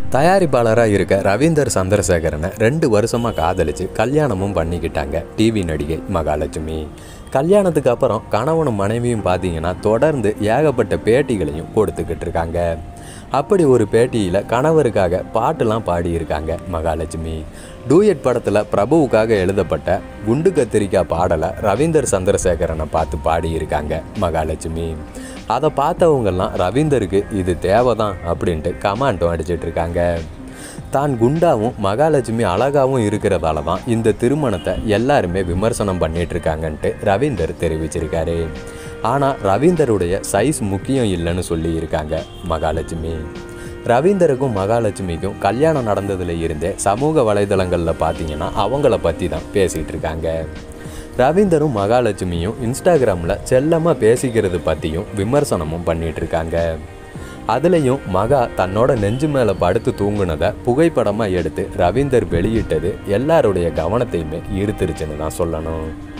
தயாரிப்பாளராக இருக்க ரவீந்தர் சந்திரசேகரனை ரெண்டு வருஷமாக காதலிச்சு கல்யாணமும் பண்ணிக்கிட்டாங்க டிவி நடிகை மகாலட்சுமி கல்யாணத்துக்கு அப்புறம் கணவனும் மனைவியும் பார்த்தீங்கன்னா தொடர்ந்து ஏகப்பட்ட பேட்டிகளையும் கொடுத்துக்கிட்டு இருக்காங்க அப்படி ஒரு பேட்டியில் கணவருக்காக பாட்டுலாம் பாடியிருக்காங்க மகாலட்சுமி டூயட் படத்தில் பிரபுவுக்காக எழுதப்பட்ட குண்டு கத்திரிக்காய் பாடலை ரவீந்தர் சந்திரசேகரனை பார்த்து பாடியிருக்காங்க மகாலட்சுமி அதை பார்த்தவங்கெல்லாம் ரவீந்தருக்கு இது தேவைதான் அப்படின்ட்டு கமாண்டும் அடிச்சிட்டு இருக்காங்க தான் குண்டாவும் மகாலட்சுமி அழகாவும் இருக்கிறதால தான் இந்த திருமணத்தை எல்லாருமே விமர்சனம் பண்ணிட்டு இருக்காங்கன்ட்டு ரவீந்தர் தெரிவிச்சிருக்காரு ஆனால் ரவீந்தருடைய சைஸ் முக்கியம் இல்லைன்னு சொல்லி இருக்காங்க மகாலட்சுமி ரவீந்தருக்கும் மகாலட்சுமிக்கும் கல்யாணம் நடந்ததுல இருந்தே சமூக வலைதளங்களில் பார்த்தீங்கன்னா அவங்கள பற்றி தான் பேசிகிட்டு இருக்காங்க ரவீந்தரும் மகாலட்சுமியும் இன்ஸ்டாகிராமில் செல்லமாக பேசிக்கிறது பற்றியும் விமர்சனமும் பண்ணிட்டு இருக்காங்க அதுலேயும் மகா தன்னோட நெஞ்சு மேலே படுத்து தூங்குனதை புகைப்படமாக எடுத்து ரவீந்தர் வெளியிட்டது எல்லாருடைய கவனத்தையுமே ஈர்த்துருச்சுன்னு தான் சொல்லணும்